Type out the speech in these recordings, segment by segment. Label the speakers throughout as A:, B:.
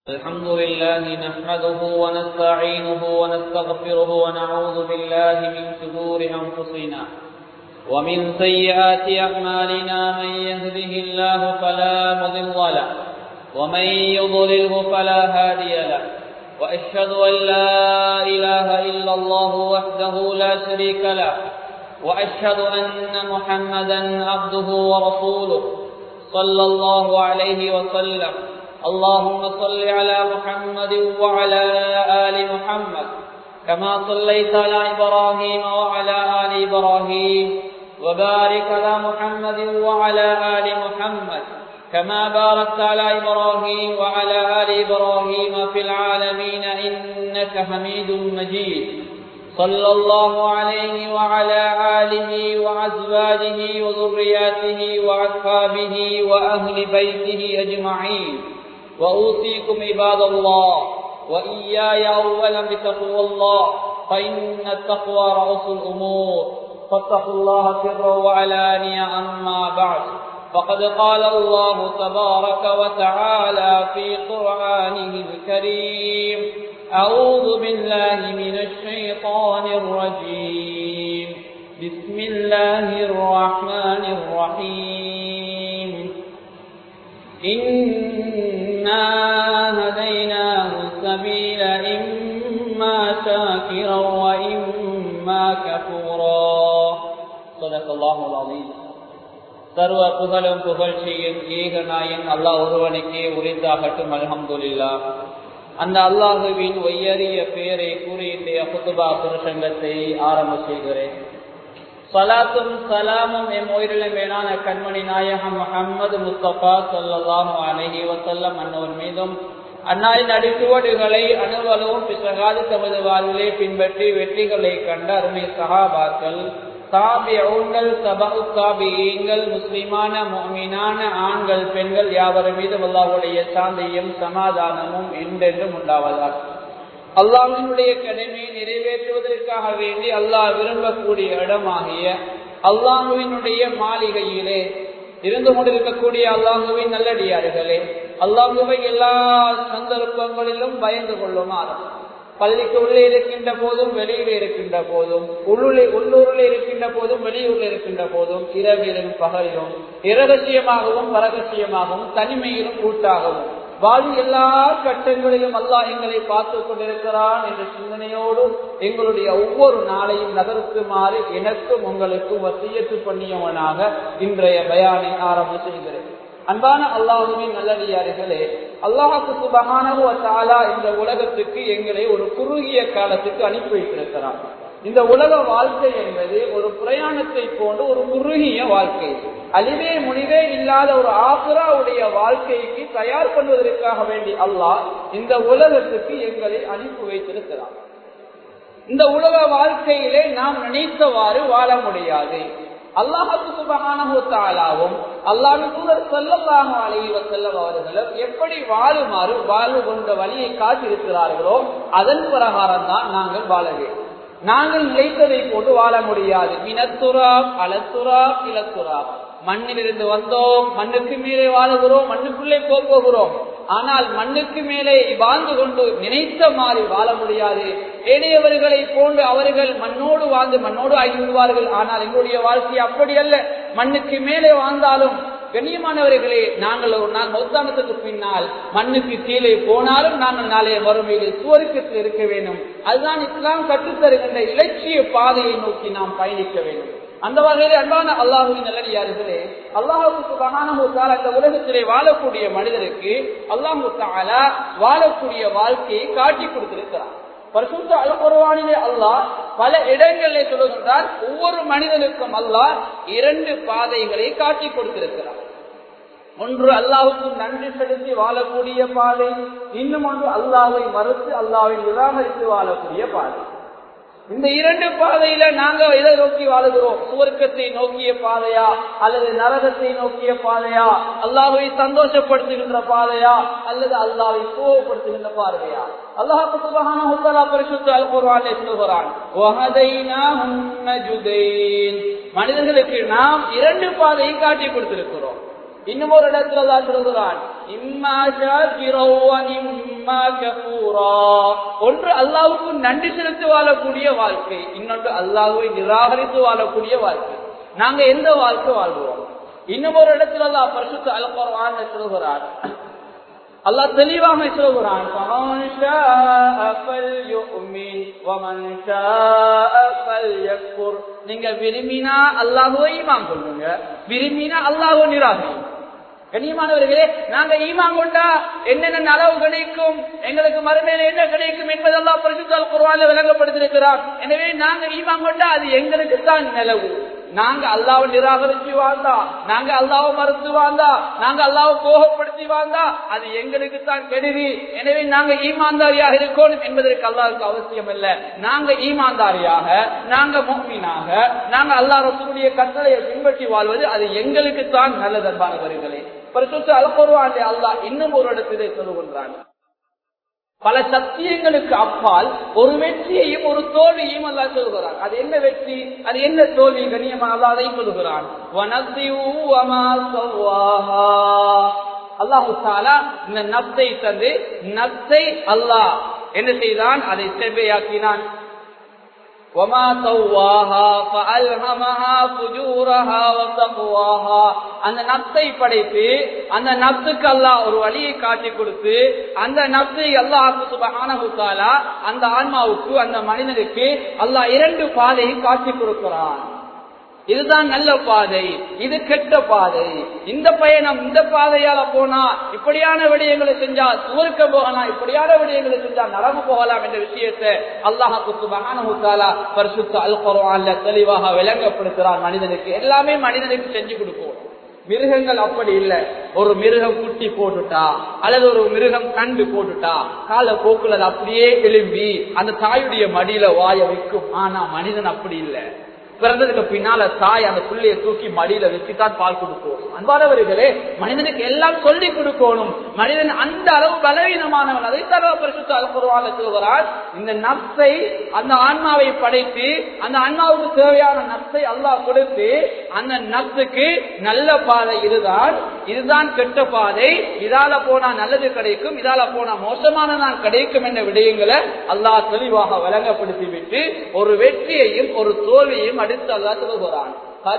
A: الحمد لله نحمده ونستعينه ونستغفره ونعوذ بالله من شرور أنفسنا ومن سيئات أعمالنا من يهده الله فلا مضل له ومن يضلله فلا هادي له وأشهد أن لا إله إلا الله وحده لا شريك له وأشهد أن محمدا عبده ورسوله صلى الله عليه وسلم اللهم صل على محمد وعلى آل محمد كما صليت على إبراهيم وعلى آل إبراهيم وبارك على محمد وعلى آل محمد كما باركت على إبراهيم وعلى آل إبراهيم في العالمين إنك حميد مجيد صلى الله عليه وعلى آله وأزواجه وذرياته وأصحابه وأهل بيته أجمعين وأوصيكم عباد الله وإياي أولا بتقوى الله فإن التقوى رأس الأمور فاتقوا الله سرا وعلانيا أما بعد فقد قال الله تبارك وتعالى في قرآنه الكريم أعوذ بالله من الشيطان الرجيم بسم الله الرحمن الرحيم إنا هديناه السبيل إما شاكرا وإما كفورا صدق الله العظيم சர்வ புகழும் புகழ்ச்சியும் ஏகநாயன் அல்லாஹ் ஒருவனுக்கே உரித்தாகட்டும் அலமதுல்லா அந்த அல்லாஹுவின் ஒய்யறிய பெயரை கூறியிட்டு புத்துபா புருஷங்கத்தை ஆரம்ப செய்கிறேன் சலாத்தும் சலாமும் எம் உயிரிலும் மேலான கண்மணி நாயகம் முகமது முஸ்தபா சொல்லலாம் அலஹி வசல்லம் அன்னவர் மீதும் அன்னாரின் அடிச்சுவடுகளை அணுவலவும் பிசகாது தமது வாழ்விலே பின்பற்றி வெற்றிகளை கண்ட அருமை சகாபாக்கள் தாபியங்கள் சபகு தாபியங்கள் முஸ்லிமான மோமீனான ஆண்கள் பெண்கள் யாவர் மீதும் அல்லாவுடைய சாந்தியும் சமாதானமும் என்றென்றும் உண்டாவதாக அல்லாஹினுடைய கடமையை நிறைவேற்றுவதற்காக வேண்டி அல்லாஹ் விரும்பக்கூடிய இடமாகிய அல்லாஹுவினுடைய மாளிகையிலே இருந்து கொண்டிருக்கக்கூடிய அல்லாஹுவின் நல்லடியார்களே அல்லாஹுவை எல்லா சந்தர்ப்பங்களிலும் பயந்து கொள்ளுமாறு பள்ளிக்கு உள்ளே இருக்கின்ற போதும் வெளியில் இருக்கின்ற போதும் உள்ளுள்ளே உள்ளூரில் இருக்கின்ற போதும் வெளியூரில் இருக்கின்ற போதும் இரவிலும் பகலிலும் இரகசியமாகவும் பரகசியமாகவும் தனிமையிலும் கூட்டாகவும் வாழ்வு எல்லா கட்டங்களிலும் அல்லாஹ் எங்களை பார்த்து கொண்டிருக்கிறான் என்ற சிந்தனையோடு எங்களுடைய ஒவ்வொரு நாளையும் நகர்த்துமாறு எனக்கும் உங்களுக்கும் வசியத்து பண்ணியவனாக இன்றைய பயானை ஆரம்பம் செய்கிறேன் அன்பான அல்லாஹுவின் நல்லடியார்களே அல்லாஹுக்கு சுபகானவத்தாலா இந்த உலகத்துக்கு எங்களை ஒரு குறுகிய காலத்துக்கு அனுப்பி வைத்திருக்கிறார் இந்த உலக வாழ்க்கை என்பது ஒரு பிரயாணத்தை போன்ற ஒரு குறுகிய வாழ்க்கை அழிவே முடிவே இல்லாத ஒரு ஆசுராவுடைய வாழ்க்கைக்கு தயார் பண்ணுவதற்காக வேண்டி அல்லாஹ் இந்த உலகத்துக்கு எங்களை அனுப்பி வைத்திருக்கிறார் இந்த உலக வாழ்க்கையிலே நாம் நினைத்தவாறு வாழ முடியாது அல்லாஹுக்கு சுபகானவும் அல்லாவின் தூதர் செல்லல்லாக அலைவ செல்லம் அவர்களும் எப்படி வாழுமாறு வாழ்வு கொண்ட வழியை காட்டிருக்கிறார்களோ அதன் பிரகாரம் தான் நாங்கள் வாழ வேண்டும் நாங்கள் நினைத்ததை போட்டு வாழ முடியாது இனத்துறா அலத்துறா இலத்துறா மண்ணிலிருந்து வந்தோம் மண்ணுக்கு மேலே வாழுகிறோம் மண்ணுக்குள்ளே போகிறோம் ஆனால் மண்ணுக்கு மேலே வாழ்ந்து கொண்டு நினைத்த மாதிரி வாழ முடியாது ஏனையவர்களை போன்று அவர்கள் மண்ணோடு வாழ்ந்து மண்ணோடு ஆகிவிடுவார்கள் ஆனால் எங்களுடைய வாழ்க்கை அப்படி அல்ல மண்ணுக்கு மேலே வாழ்ந்தாலும் கண்ணியமானவர்களே நாங்கள் ஒரு நாள் மௌத்தானத்துக்கு பின்னால் மண்ணுக்கு கீழே போனாலும் நாங்கள் நாளைய மறுமையில் சுவருக்கத்தில் இருக்க வேண்டும் அதுதான் இஸ்லாம் கற்றுத்தருகின்ற இலட்சிய பாதையை நோக்கி நாம் பயணிக்க வேண்டும் அந்த வகையில் அன்பான அல்லாஹுவின் நல்லடியார்களே அல்லாஹுக்கு மகானமுத்தால் அந்த உலகத்திலே வாழக்கூடிய மனிதருக்கு அல்லாஹு தாலா வாழக்கூடிய வாழ்க்கையை காட்டி கொடுத்திருக்கிறார் பரிசுத்த அல்குர்வானிலே அல்லாஹ் பல இடங்களிலே சொல்லுகின்றார் ஒவ்வொரு மனிதனுக்கும் அல்லாஹ் இரண்டு பாதைகளை காட்டி கொடுத்திருக்கிறார் ஒன்று அல்லாவுக்கும் நன்றி செலுத்தி வாழக்கூடிய பாதை இன்னும் ஒன்று அல்லாவை மறுத்து அல்லாவை நிராகரித்து வாழக்கூடிய பாதை இந்த இரண்டு பாதையில நாங்க எதை நோக்கி வாழுகிறோம் சுவர்க்கத்தை நோக்கிய பாதையா அல்லது நரகத்தை நோக்கிய பாதையா அல்லாவை சந்தோஷப்படுத்துகின்ற பாதையா அல்லது அல்லாவை கோவப்படுத்துகின்ற பாதையா அல்லாஹு சுபஹானஹு தஆலா பரிசுத்த அல் குர்ஆனில் சொல்கிறான் வஹதைனாஹும் நஜுதைன் மனிதர்களுக்கு நாம் இரண்டு பாதையை காட்டி கொடுத்திருக்கிறோம் இன்னும் ஒரு இடத்துல தான் சொல்கிறான் இம்மா ஷாக்கிரோ இம்மா கபூரா ஒன்று அல்லாவுக்கு நன்றி செலுத்தி வாழக்கூடிய வாழ்க்கை இன்னொன்று அல்லாஹுவை நிராகரித்து வாழக்கூடிய வாழ்க்கை நாங்க எந்த வாழ்க்கை வாழ்வோம் இன்னும் ஒரு இடத்துல தான் பரிசுத்த அலப்பரவான சொல்கிறார் அல்லாஹ் தெளிவாக சொல்கிறான் فَمَنْ شَاءَ فَلْيُؤْمِنْ وَمَنْ شَاءَ فَلْيَكْفُرْ நீங்க விரும்பினா அல்லாஹ்வை ஈமான் கொள்ளுங்க விரும்பினா அல்லாஹ்வை நிராகரிங்க கண்ணியமானவர்களே நாங்க ஈமான் கொண்டா என்னென்ன நலவு கிடைக்கும் எங்களுக்கு மறுமையில என்ன கிடைக்கும் என்பதெல்லாம் பரிசுத்தால் குர்ஆன்ல விளங்கப்படுத்திருக்கிறார் எனவே நாங்க ஈமான் கொண்டா அது எங்களுக்கு தான் நிலவு நாங்க அல்லாவை நிராகரிச்சு வாழ்ந்தா நாங்க அல்லாவை மறுத்து வாழ்ந்தா நாங்க அல்லாவை கோபப்படுத்தி வாழ்ந்தா அது எங்களுக்கு தான் கெடுதி எனவே நாங்க ஈமான்தாரியாக இருக்கணும் என்பதற்கு அல்லாவுக்கு அவசியம் இல்ல நாங்க ஈமான்தாரியாக நாங்க மோமீனாக நாங்க அல்லா ரசூலுடைய கட்டளையை பின்பற்றி வாழ்வது அது எங்களுக்கு தான் நல்லது அன்பானவர்களே பரிசுத்த அல்குர்ஆனிலே அல்லாஹ் இன்னும் ஒரு இடத்திலே சொல்லுகின்றான் பல சத்தியங்களுக்கு அப்பால் ஒரு வெற்றியையும் ஒரு தோல்வியையும் அல்லா சொல்கிறான் அது என்ன வெற்றி அது என்ன தோல்வி கண்ணியமா அல்லா அதை சொல்கிறான் அல்லாஹு தாலா இந்த நப்தை தந்து நப்தை அல்லாஹ் என்ன செய்தான் அதை செவ்வையாக்கினான் وما سواها فألهمها فجورها وتقواها அந்த நப்சை படைத்து அந்த நப்சுக்கு அல்லாஹ் ஒரு வழியை காட்டி கொடுத்து அந்த நப்சை அல்லாஹ் சுபஹானஹு தஆலா அந்த ஆன்மாவுக்கு அந்த மனிதனுக்கு அல்லாஹ் இரண்டு பாதையை காட்டி கொடுக்கிறான் இதுதான் நல்ல பாதை இது கெட்ட பாதை இந்த பயணம் இந்த பாதையால போனா இப்படியான விடயங்களை செஞ்சா சுவர்க்க போகலாம் இப்படியான விடயங்களை செஞ்சா நரம்பு போகலாம் என்ற விஷயத்தை அல்லாஹாக்கு சுபஹானஹுத்தாலா பரிசுத்த அல் குர்ஆன்ல தெளிவாக விளங்கப்படுத்துறான் மனிதனுக்கு எல்லாமே மனிதனுக்கு செஞ்சு கொடுக்கும் மிருகங்கள் அப்படி இல்லை ஒரு மிருகம் குட்டி போட்டுட்டா அல்லது ஒரு மிருகம் கண்டு போட்டுட்டா கால போக்குல அப்படியே எழும்பி அந்த தாயுடைய மடியில வாய வைக்கும் ஆனா மனிதன் அப்படி இல்லை பிறந்ததுக்கு பின்னால தாய் அந்த புள்ளைய தூக்கி மடியில வச்சுதான் பால் கொடுக்கும் அன்பானவர்களே மனிதனுக்கு எல்லாம் சொல்லி கொடுக்கணும் மனிதன் அந்த அளவு பலவீனமானவன் அதை தரவ பரிசுத்த அலப்புறவாக சொல்கிறார் இந்த நப்சை அந்த ஆன்மாவை படைத்து அந்த ஆன்மாவுக்கு தேவையான நப்சை அல்லாஹ் கொடுத்து அந்த நப்சுக்கு நல்ல பாதை இதுதான் இதுதான் கெட்ட பாதை இதால போனா நல்லது கிடைக்கும் இதால போனா மோசமானதான் கிடைக்கும் என்ற விடயங்களை அல்லாஹ் தெளிவாக வழங்கப்படுத்தி விட்டு ஒரு வெற்றியையும் ஒரு தோல்வியையும் அடுத்து அல்லா சொல்லுகிறான்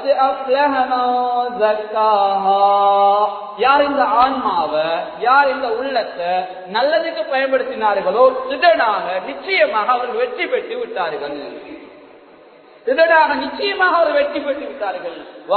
A: யார் இந்த ஆன்மாவை யார் இந்த உள்ளத்தை நல்லதுக்கு பயன்படுத்தினார்களோ திடனாக நிச்சயமாக அவர்கள் வெற்றி பெற்று விட்டார்கள் திடனாக நிச்சயமாக அவர் வெற்றி பெற்று விட்டார்கள்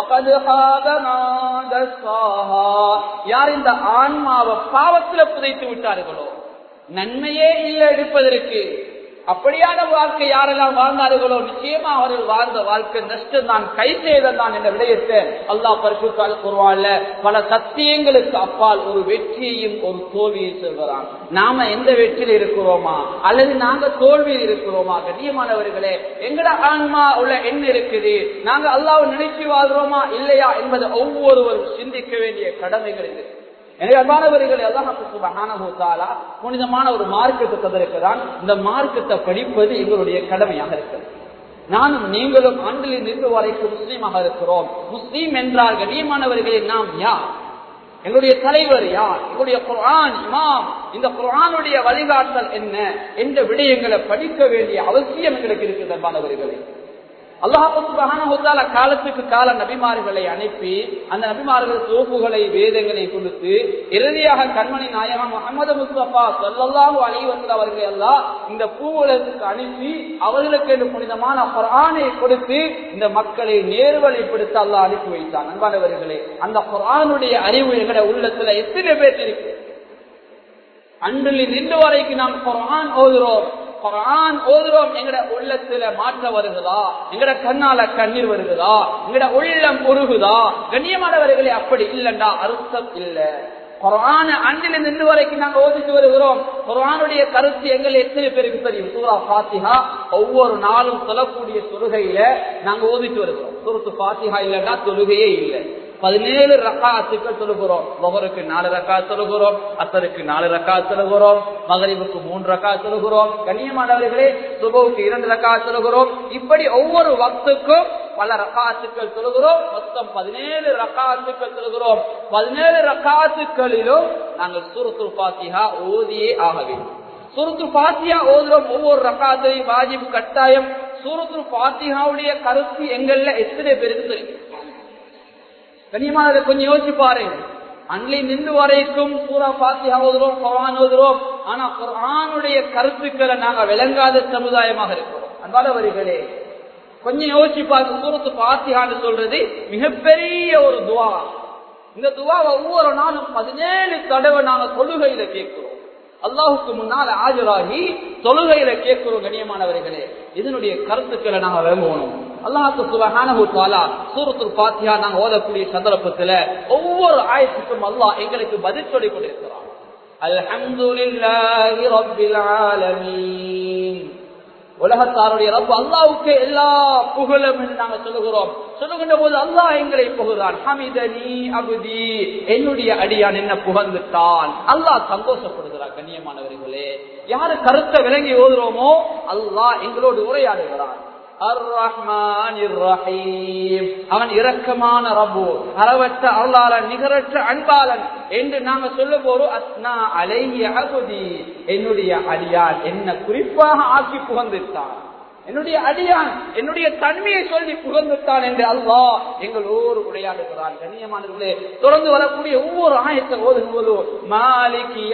A: யார் இந்த ஆன்மாவை பாவத்துல புதைத்து விட்டார்களோ நன்மையே இல்லை எடுப்பதற்கு அப்படியான வாழ்க்கை யாரெல்லாம் வாழ்ந்தார்களோ நிச்சயமா அவர்கள் வாழ்ந்த வாழ்க்கை நஷ்டம் தான் கை செய்தல் தான் என்ற விடயத்தை அல்லாஹ் பரிசுத்தால் கூறுவாள்ல பல சத்தியங்களுக்கு அப்பால் ஒரு வெற்றியையும் ஒரு தோல்வியை சொல்கிறான் நாம எந்த வெற்றியில் இருக்கிறோமா அல்லது நாங்க தோல்வியில் இருக்கிறோமா கண்ணியமானவர்களே எங்கட ஆன்மா உள்ள என்ன இருக்குது நாங்க அல்லாவை நினைச்சு வாழ்றோமா இல்லையா என்பதை ஒவ்வொருவரும் சிந்திக்க வேண்டிய கடமைகள் இருக்கு எனவே அன்பானவர்களை அல்லாஹாலா புனிதமான ஒரு மார்க்கத்தை தந்திருக்கிறான் இந்த மார்க்கத்தை படிப்பது எங்களுடைய கடமையாக இருக்கிறது நானும் நீங்களும் ஆண்டில் நின்று வரைக்கும் முஸ்லீமாக இருக்கிறோம் முஸ்லீம் என்றால் கண்ணியமானவர்களே நாம் யார் எங்களுடைய தலைவர் யார் எங்களுடைய குரான் இமாம் இந்த குரானுடைய வழிகாட்டல் என்ன என்ற விடயங்களை படிக்க வேண்டிய அவசியம் எங்களுக்கு இருக்குது அன்பானவர்களே அல்லாஹால காலத்துக்கு கால நபிமார்களை அனுப்பி அந்த நபிமார்கள் சோப்புகளை வேதங்களை கொடுத்து இறுதியாக கண்மணி நாயகம் முகமது முஸ்தபா சொல்லல்லாஹு அலைவந்த அவர்களை எல்லாம் இந்த பூவுலகத்துக்கு அனுப்பி அவர்களுக்கு என்று புனிதமான குரானை கொடுத்து இந்த மக்களை நேர்வழிப்படுத்த அல்லாஹ் அனுப்பி வைத்தான் அன்பானவர்களே அந்த குரானுடைய அறிவு எங்கட உள்ளத்துல எத்தனை பேர் இருக்கு அன்றில் நின்று வரைக்கும் நாம் குரான் ஓதுறோம் குரான் ஓதுறோம் எங்கட உள்ளத்துல மாற்ற வருகுதா எங்கட கண்ணால கண்ணீர் வருகுதா எங்கட உள்ளம் உருகுதா கண்ணியமானவர்களே அப்படி இல்லண்டா அர்த்தம் இல்ல குரான அன்றில் நின்று வரைக்கும் நாங்க ஓதிட்டு வருகிறோம் குரானுடைய கருத்து எங்கள் எத்தனை பேருக்கு தெரியும் சூரா பாத்திஹா ஒவ்வொரு நாளும் சொல்லக்கூடிய தொழுகையில நாங்க ஓதிட்டு வருகிறோம் சூரத்து பாத்திஹா இல்லைன்னா தொழுகையே இல்லை பதினேழு ரக்காத்துக்கள் சொல்லுகிறோம் லொகருக்கு நாலு ரக்கா சொல்லுகிறோம் அசருக்கு நாலு ரக்கா சொல்லுகிறோம் மகரிவுக்கு மூன்று ரக்கா சொல்லுகிறோம் கண்ணியமானவர்களே சுபவுக்கு இரண்டு ரக்கா சொல்லுகிறோம் இப்படி ஒவ்வொரு வக்துக்கும் பல ரக்காத்துக்கள் தொழுகிறோம் மொத்தம் பதினேழு ரக்காத்துக்கள் தொழுகிறோம் பதினேழு ரக்காத்துக்களிலும் நாங்கள் சூரத்துல் பாத்திஹா ஓதியே ஆக வேண்டும் சூரத்து பாத்தியா ஓதுறோம் ஒவ்வொரு ரக்காத்தையும் வாஜிப் கட்டாயம் சூரத்து பாத்தியாவுடைய கருத்து எங்கள்ல எத்தனை பேருக்கு தெரியும் கனியமா அதை கொஞ்சம் யோசிச்சு பாருங்க அன்னை நின்று வரைக்கும் சூரா பாத்தியா ஓதுறோம் குரான் ஓதுறோம் ஆனா குரானுடைய கருத்துக்களை நாங்க விளங்காத சமுதாயமாக இருக்கிறோம் அன்பானவர்களே கொஞ்சம் யோசிச்சு பார்க்க சூரத்து பாத்தியான்னு சொல்றது மிகப்பெரிய ஒரு துவா இந்த துவாவை ஒவ்வொரு நாளும் பதினேழு தடவை நாங்க தொழுகையில கேட்கிறோம் அல்லாஹுக்கு முன்னால் ஆஜராகி தொழுகையில கேட்கிறோம் கண்ணியமானவர்களே இதனுடைய கருத்துக்களை நாங்க விளங்குவோம் அல்லாஹு சுபஹானஹு தஆலா சூரத்துல் ஃபாத்திஹா நாங்க ஓதக்கூடிய சந்தர்ப்பத்துல ஒவ்வொரு ஆயத்துக்கும் அல்லாஹ் எங்களுக்கு பதில் சொல்லிக் கொண்டிருக்கிறான் அல்ஹம்துலில்லாஹி ரப்பில் ஆலமீன் உலகத்தாருடைய ரப்பு அல்லாவுக்கு எல்லா புகழும் என்று நாங்கள் சொல்லுகிறோம் சொல்லுகின்ற போது அல்லாஹ் எங்களை புகழான் ஹமிதனி அபுதி என்னுடைய அடியான் என்ன புகழ்ந்துட்டான் அல்லாஹ் சந்தோஷப்படுகிறார் கண்ணியமானவர்களே யாரு கருத்தை விளங்கி ஓதுறோமோ அல்லாஹ் எங்களோடு உரையாடுகிறான் அவன் இரக்கமான ரபு அறவற்ற அருளாளன் நிகரற்ற அன்பாளன் என்று நாங்க சொல்ல போறோம் அஸ்னா அலைய அகுதி என்னுடைய அடியான் என்ன குறிப்பாக ஆக்கி புகழ்ந்துட்டான் என்னுடைய அடியான் என்னுடைய தன்மையை சொல்லி புகழ்ந்துட்டான் என்று அல்லாஹ் எங்களோடு உரையாடுகிறான் கண்ணியமானவர்களே தொடர்ந்து வரக்கூடிய ஒவ்வொரு ஆயத்தை ஓதும் போது மாலிகி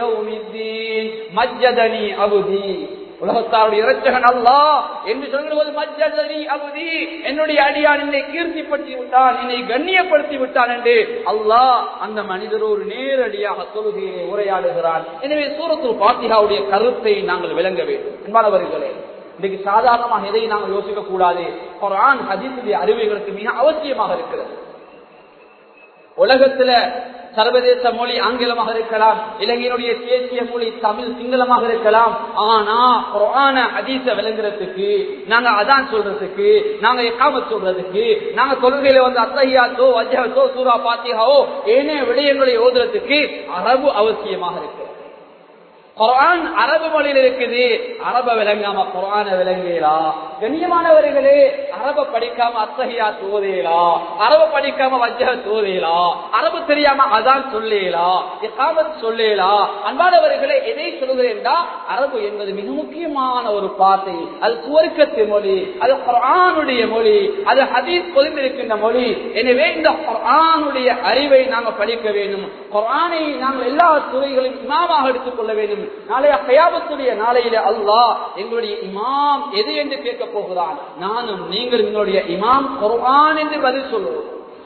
A: மஜ்ஜதனி அபுதி உலகத்தாருடைய இரட்சகன் அல்லா என்று சொல்லுவது மஜ்ஜதனி அபுதி என்னுடைய அடியான் என்னை கீர்த்திப்படுத்தி விட்டான் என்னை கண்ணியப்படுத்தி விட்டான் என்று அல்லாஹ் அந்த மனிதரோடு நேரடியாக தொழுகையை உரையாடுகிறான் எனவே சூரத்து பாத்திகாவுடைய கருத்தை நாங்கள் விளங்க வேண்டும் என்பானவர்களே இன்னைக்கு சாதாரணமாக எதை நாங்கள் யோசிக்க கூடாது குரான் ஹதீசுடைய அறிவுகளுக்கு மிக அவசியமாக இருக்கிறது உலகத்துல சர்வதேச மொழி ஆங்கிலமாக இருக்கலாம் இலங்கையினுடைய தேசிய மொழி தமிழ் சிங்களமாக இருக்கலாம் ஆனா குரான ஹதீச விளங்குறதுக்கு நாங்க அதான் சொல்றதுக்கு நாங்க எக்காமத் சொல்றதுக்கு நாங்க தொழுகையில வந்து அத்தஹியாத்தோ வஜ்ஹத்தோ சூரா பாத்தியாவோ ஏனைய விடயங்களை ஓதுறதுக்கு அரபு அவசியமாக இருக்கிறது குரான் அரபு மொழியில் இருக்குது அரப விளங்காம குரான விளங்கலா கண்ணியமானவர்களே அரப படிக்காம அத்தகையா தோதையலா அரப படிக்காம வஜ்ஜ தோதையலா அரபு தெரியாம அதான் சொல்லேலா எக்காமத் சொல்லேலா அன்பானவர்களே எதை சொல்கிறேன்டா அரபு என்பது மிக முக்கியமான ஒரு பாத்தை அது சுவர்க்கத்து மொழி அது குரானுடைய மொழி அது ஹதீஸ் பொதிந்திருக்கின்ற மொழி எனவே இந்த குரானுடைய அறிவை நாங்கள் படிக்க வேண்டும் குரானை நாங்கள் எல்லா துறைகளையும் இமாமாக எடுத்துக் கொள்ள வேண்டும் நாளைய கயாபத்துடைய நாளையில அல்லாஹ் எங்களுடைய இமாம் எது என்று கேட்க போகிறான் நானும் நீங்கள் என்னுடைய இமாம் குர்ஆன் என்று பதில் சொல்லுவோம்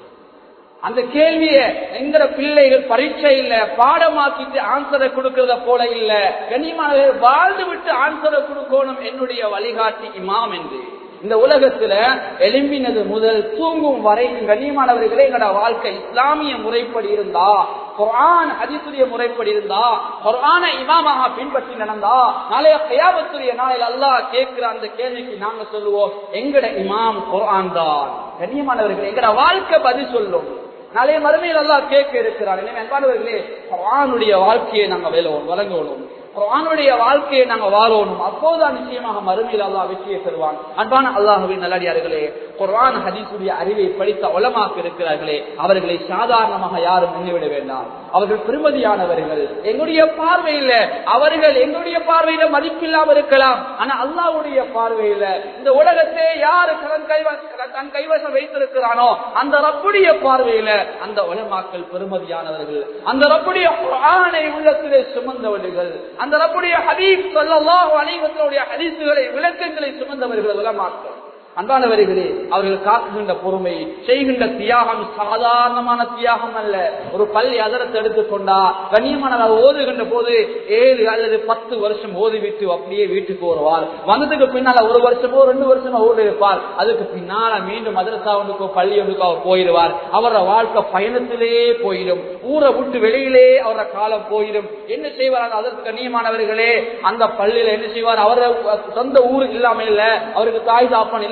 A: அந்த கேள்விய எங்கிற பிள்ளைகள் பரீட்சை இல்ல பாடமாக்கிட்டு ஆன்சரை கொடுக்கறத போல இல்ல கண்ணியமானவர்கள் வாழ்ந்து விட்டு ஆன்சரை கொடுக்கணும் என்னுடைய வழிகாட்டி இமாம் என்று இந்த உலகத்துல எலும்பினது முதல் தூங்கும் வரை கண்ணியமானவர்களே எங்களோட வாழ்க்கை இஸ்லாமிய முறைப்படி இருந்தா குரான் ஹதீசுடைய முறைப்படி இருந்தா குரான இமாமாக பின்பற்றி நடந்தா நாளைய கயாபத்துடைய நாளையில் அல்லாஹ் கேட்கிற அந்த கேள்விக்கு நாங்க சொல்லுவோம் எங்கட இமாம் குரான் தான் கண்ணியமானவர்களே எங்கட வாழ்க்கை பதில் சொல்லும் நாளைய மறுமையில் அல்லாஹ் கேட்க இருக்கிறார் எனவே அன்பானவர்களே குரானுடைய வாழ்க்கையை நாங்க வேலோம் வழங்கணும் குரானுடைய வாழ்க்கையை நாங்க வாழணும் அப்போதான் நிச்சயமாக மறுமையில் அல்லாஹ் வெற்றியை பெறுவான் அன்பான அல்லாஹுவின் நல்லடியார்களே குரான் ஹதீசுடைய அறிவை படித்த உலமாக்க இருக்கிறார்களே அவர்களை சாதாரணமாக யாரும் நினைவிட வேண்டாம் அவர்கள் பெருமதியானவர்கள் எங்களுடைய பார்வையில அவர்கள் எங்களுடைய பார்வையில மதிப்பில்லாம இருக்கலாம் ஆனா அல்லாவுடைய பார்வையில இந்த உலகத்தை யாரு தன் கைவ தன் கைவசம் வைத்திருக்கிறானோ அந்த ரப்புடைய பார்வையில அந்த உலமாக்கள் பெருமதியானவர்கள் அந்த ரப்புடைய குரானை உள்ளத்திலே சுமந்தவர்கள் அந்த ரப்புடைய ஹதீப் சொல்லல்லாஹு அனைவர்களுடைய ஹதீசுகளை விளக்கங்களை சுமந்தவர்கள் உலமாக்கள் அன்பானவர்களே அவர்கள் காக்குகின்ற பொறுமை செய்கின்ற தியாகம் சாதாரணமான தியாகம் அல்ல ஒரு பள்ளி அதரத்தை எடுத்துக்கொண்டா கண்ணியமானவர் ஓதுகின்ற போது ஏழு அல்லது பத்து வருஷம் ஓதிவிட்டு அப்படியே வீட்டுக்கு வருவார் வந்ததுக்கு பின்னால ஒரு வருஷமோ ரெண்டு வருஷமோ ஓடி இருப்பார் அதுக்கு பின்னால மீண்டும் மதரசா ஒன்றுக்கோ பள்ளி ஒன்றுக்கோ அவர் போயிடுவார் அவரோட வாழ்க்கை பயணத்திலே போயிடும் ஊரை விட்டு வெளியிலே அவரோட காலம் போயிடும் என்ன செய்வார் அதற்கு கண்ணியமானவர்களே அந்த பள்ளியில என்ன செய்வார் அவர சொந்த ஊர் இல்லாம இல்ல அவருக்கு தாய் தாப்பன் இல்லாம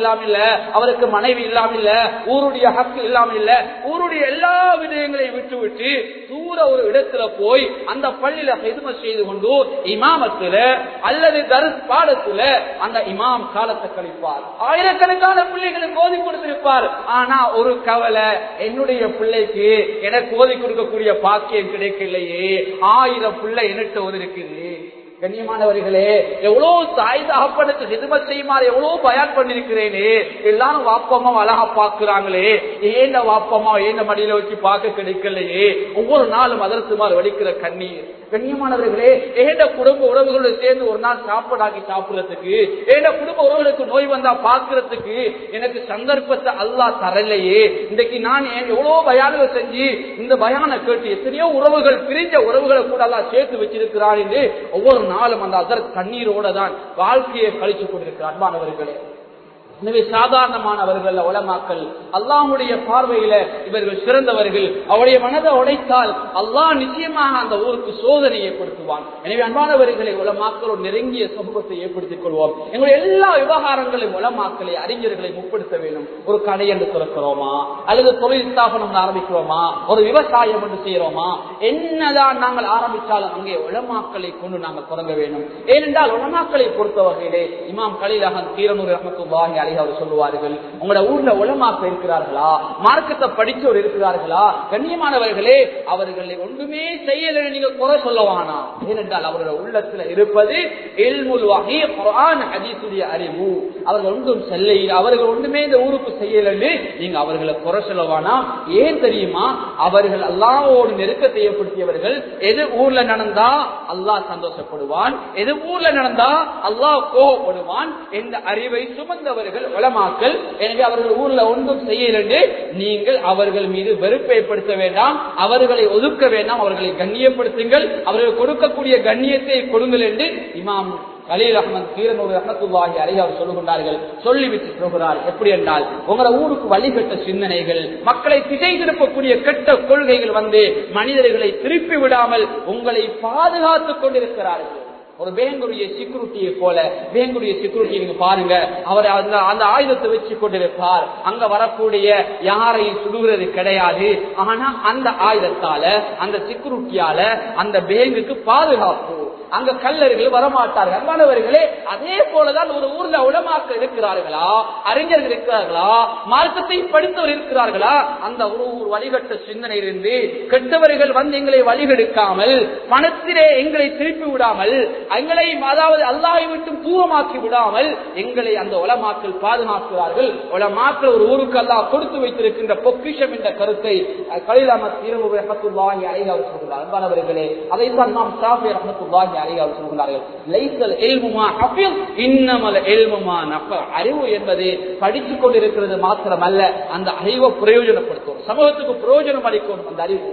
B: இல்லாம இல்ல அவருக்கு மனைவி இல்லாம இல்ல ஊருடைய ஹக்கு இல்லாம இல்ல ஊருடைய எல்லா விடயங்களையும் விட்டு விட்டு தூர ஒரு இடத்துல போய் அந்த பள்ளியில ஹெதுமை செய்து கொண்டு இமாமத்துல அல்லது தரிஸ் பாடத்துல அந்த இமாம் காலத்தை கழிப்பார் ஆயிரக்கணக்கான பிள்ளைகளுக்கு ஓதி கொடுத்திருப்பார் ஆனா ஒரு கவலை என்னுடைய பிள்ளைக்கு எனக்கு ஓதி கொடுக்கக்கூடிய பாக்கியம் கிடைக்கலையே ஆயிரம் பிள்ளை என்னட்ட ஒரு இருக்குது கண்ணியமானவர்களே எவ்வளவு தாய் தகப்பனுக்கு ஹிதுமத் செய்யுமாறு எவ்வளவு பயன் பண்ணிருக்கிறேனே எல்லாரும் வாப்பம்மா அழகா பாக்குறாங்களே ஏண்ட வாப்பம்மா ஏண்ட மடியில வச்சு பார்க்க கிடைக்கலையே ஒவ்வொரு நாளும் அதற்குமாறு வலிக்கிற கண்ணீர் கண்ணியமானவர்களே ஏண்ட குடும்ப உறவுகளோடு சேர்ந்து ஒரு நாள் சாப்பாடாக்கி சாப்பிடுறதுக்கு ஏண்ட குடும்ப உறவுகளுக்கு நோய் வந்தா பாக்குறதுக்கு எனக்கு சந்தர்ப்பத்தை அல்லாஹ் தரலையே இன்றைக்கு நான் ஏன் எவ்வளவு பயானுகள் செஞ்சு இந்த பயான கேட்டு எத்தனையோ உறவுகள் பிரிஞ்ச உறவுகளை கூட எல்லாம் சேர்த்து வச்சிருக்கிறான் என்று ஒவ்வொரு நாளும் அந்த அதர் கண்ணீரோட தான் வாழ்க்கையை கழிச்சு கொண்டிருக்கிறார் அன்பானவர்களே எனவே சாதாரணமானவர்கள் உலமாக்கள் அல்லாஹுடைய பார்வையில இவர்கள் சிறந்தவர்கள் அவருடைய மனதை உடைத்தால் அல்லாஹ் நிச்சயமாக அந்த ஊருக்கு சோதனை ஏற்படுத்துவான் எனவே அன்பானவர்களை உலமாக்களோடு நெருங்கிய சமூகத்தை ஏற்படுத்திக் கொள்வோம் எங்களுடைய எல்லா விவகாரங்களையும் உலமாக்களை அறிஞர்களை முற்படுத்த வேண்டும் ஒரு கடை என்று திறக்கிறோமா அல்லது தொழில் ஸ்தாபனம் ஆரம்பிக்கிறோமா ஒரு விவசாயம் என்று செய்யறோமா என்னதான் நாங்கள் ஆரம்பித்தாலும் அங்கே உலமாக்களை கொண்டு நாங்கள் தொடங்க வேண்டும் ஏனென்றால் உலமாக்களை பொறுத்த வகையிலே இமாம் கலீலாக கீரனூர் ரஹமத்துல்லாஹி அலைஹி அவர் சொல்லுவார்கள் உங்களோட ஊர்ல உலமாக்க இருக்கிறார்களா மார்க்கத்தை படிச்சவர் இருக்கிறார்களா கண்ணியமானவர்களே அவர்களை ஒன்றுமே செய்யல நீங்க குறை சொல்லவானா ஏனென்றால் அவரோட உள்ளத்துல இருப்பது எல்முல் வகை குரான் ஹதீசுடைய அறிவு அவர்கள் ஒன்றும் செல்ல அவர்கள் ஒன்றுமே இந்த ஊருக்கு செய்யலன்னு நீங்க அவர்களை குறை சொல்லவானா ஏன் தெரியுமா அவர்கள் அல்லாவோடு நெருக்கத்தை ஏற்படுத்தியவர்கள் எது ஊர்ல நடந்தா அல்லாஹ் சந்தோஷப்படுவான் எது ஊர்ல நடந்தா அல்லாஹ் கோவப்படுவான் என்ற அறிவை சுமந்தவர்கள் உலமாக்கல் எனவே அவர்கள் ஊர்ல ஒன்றும் செய்யலன்னு நீங்கள் அவர்கள் மீது வெறுப்பை ஏற்படுத்த வேண்டாம் அவர்களை ஒதுக்க வேண்டாம் அவர்களை கண்ணியப்படுத்துங்கள் அவர்கள் கொடுக்கக்கூடிய கண்ணியத்தை கொடுங்கள் என்று இமாம் கலீல் அஹமத் கீரனூர் ரஹத்துல்லாஹி அலைஹி அவர் சொல்லுகின்றார்கள் சொல்லிவிட்டு சொல்கிறார் எப்படி என்றால் உங்களை ஊருக்கு வழிகட்ட சிந்தனைகள் மக்களை திசை திருப்பக்கூடிய கெட்ட கொள்கைகள் வந்து மனிதர்களை திருப்பி விடாமல் உங்களை பாதுகாத்துக் கொண்டிருக்கிறார்கள் ஒரு பேங்குடைய செக்யூரிட்டியை போல பேங்குடைய செக்யூரிட்டி நீங்க பாருங்க அவர் அந்த அந்த ஆயுதத்தை வச்சு கொண்டிருப்பார் அங்க வரக்கூடிய யாரையும் சுடுகிறது கிடையாது ஆனா அந்த ஆயுதத்தால அந்த செக்யூரிட்டியால அந்த பேங்குக்கு பாதுகாப்பு அங்க கல்லர்கள் வரமாட்டார்கள் அன்பானவர்களே அதே போலதான் ஒரு ஊர்ல உலமாக்கள் இருக்கிறார்களா அறிஞர்கள் இருக்கிறார்களா மார்க்கத்தை படித்தவர் இருக்கிறார்களா அந்த ஒரு ஊர் வழிகட்ட சிந்தனை இருந்து கெட்டவர்கள் வந்து எங்களை வழிகெடுக்காமல் பணத்திலே எங்களை திருப்பி விடாமல் எங்களை அதாவது அல்லாஹை விட்டு தூரமாக்கி விடாமல் எங்களை அந்த உலமாக்கள் பாதுகாக்கிறார்கள் உலமாக்கள் ஒரு ஊருக்கு அல்லாஹ் கொடுத்து வைத்திருக்கின்ற பொக்கிஷம் என்ற கருத்தை கலிலாம தீரமுகத்துல்லாஹி அலைஹி அவர் சொல்கிறார் அன்பானவர்களே அதைத்தான் நாம் சாஃபி ரஹமத்துல்லாஹி அலைஹி அவர் சொல்கிறார்கள் லைசல் இல்முமா ஹஃபிஸ் இன்னமல் இல்முமா நஃப அறிவு என்பது படித்துக் கொண்டிருக்கிறது மாத்திரமல்ல அந்த அறிவை பிரயோஜனப்படுத்தும் சமூகத்துக்கு பிரயோஜனம் அளிக்கும் அந்த அறிவு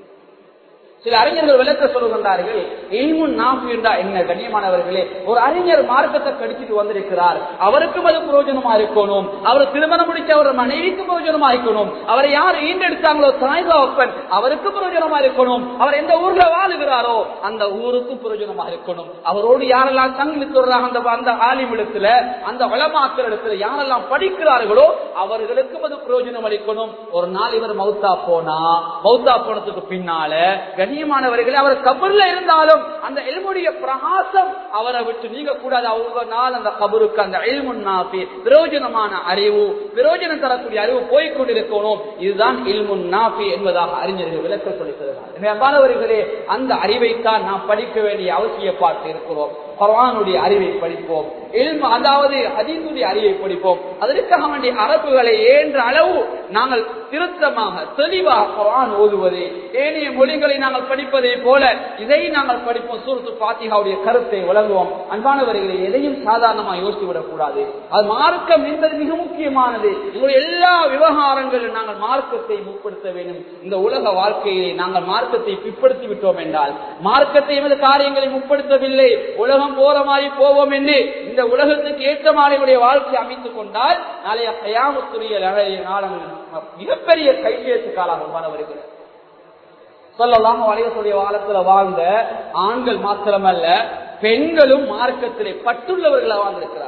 B: சில அறிஞர்கள் விளக்க சொல்லுகின்றார்கள் இல்முன் நாஃபு என்றா என்ன கண்ணியமானவர்களே ஒரு அறிஞர் மார்க்கத்தை கடிச்சிட்டு வந்திருக்கிறார் அவருக்கும் அது பிரயோஜனமா இருக்கணும் அவர் திருமணம் முடிச்ச அவர் மனைவிக்கு பிரயோஜனமா இருக்கணும் அவரை யார் ஈண்டெடுத்தாங்களோ தாய் தகப்பன் அவருக்கு பிரயோஜனமா இருக்கணும் அவர் எந்த ஊர்ல வாழுகிறாரோ அந்த ஊருக்கும் பிரயோஜனமா இருக்கணும் அவரோடு யாரெல்லாம் தங்கி சொல்றாங்க அந்த அந்த ஆலிமிடத்துல அந்த வளமாக்கல் இடத்துல யாரெல்லாம் படிக்கிறார்களோ அவர்களுக்கும் அது பிரயோஜனம் அளிக்கணும் ஒரு நாள் இவர் மௌத்தா போனா மௌத்தா போனதுக்கு பின்னால கண்ணியமானவர்களே அவர் கபர்ல இருந்தாலும் அந்த எல்முடைய பிரகாசம் அவரை விட்டு நீங்க கூடாது அவ்வளவு நாள் அந்த கபருக்கு அந்த எல்முன்னாபி பிரயோஜனமான அறிவு பிரயோஜனம் தரக்கூடிய அறிவு போய்கொண்டிருக்கணும் இதுதான் இல்முன் நாபி என்பதாக அறிஞர்கள் விளக்க சொல்லித்தருகிறார் அந்த அறிவைத்தான் நாம் படிக்க வேண்டிய அவசியப்பாட்டு இருக்கிறோம் குரானுடைய அறிவை படிப்போம் எல்ம அதாவது அதீதுடைய அறிவை படிப்போம் அதற்காக வேண்டிய அரபுகளை ஏன்ற அளவு நாங்கள் திருத்தமாக தெளிவாக குரான் ஓதுவது ஏனைய மொழிகளை நாங்கள் படிப்பதை போல இதை நாங்கள் படிப்போம் சூரத்து பாத்திகாவுடைய கருத்தை வழங்குவோம் அன்பானவர்களை எதையும் சாதாரணமாக யோசித்து விடக்கூடாது அது மார்க்கம் என்பது மிக முக்கியமானது எங்களுடைய எல்லா விவகாரங்களிலும் நாங்கள் மார்க்கத்தை முற்படுத்த வேண்டும் இந்த உலக வாழ்க்கையை நாங்கள் மார்க்கத்தை பிற்படுத்தி விட்டோம் என்றால் மார்க்கத்தை எமது காரியங்களை முற்படுத்தவில்லை உலகம் போற மாதிரி போவோம் என்று இந்த உலகத்துக்கு ஏற்ற மாதிரியுடைய வாழ்க்கை அமைத்துக் கொண்டால் நாளைய கயாமத்துரிய நாளம் மிகப்பெரிய கையேற்றுக்காலாக மாணவர்கள் சொல்லலாம் வளையத்துடைய வாரத்துல வாழ்ந்த ஆண்கள் மாத்திரமல்ல பெண்களும் மார்க்கத்திலே பட்டுள்ளவர்களாக வாழ்ந்திருக்கிறார்கள்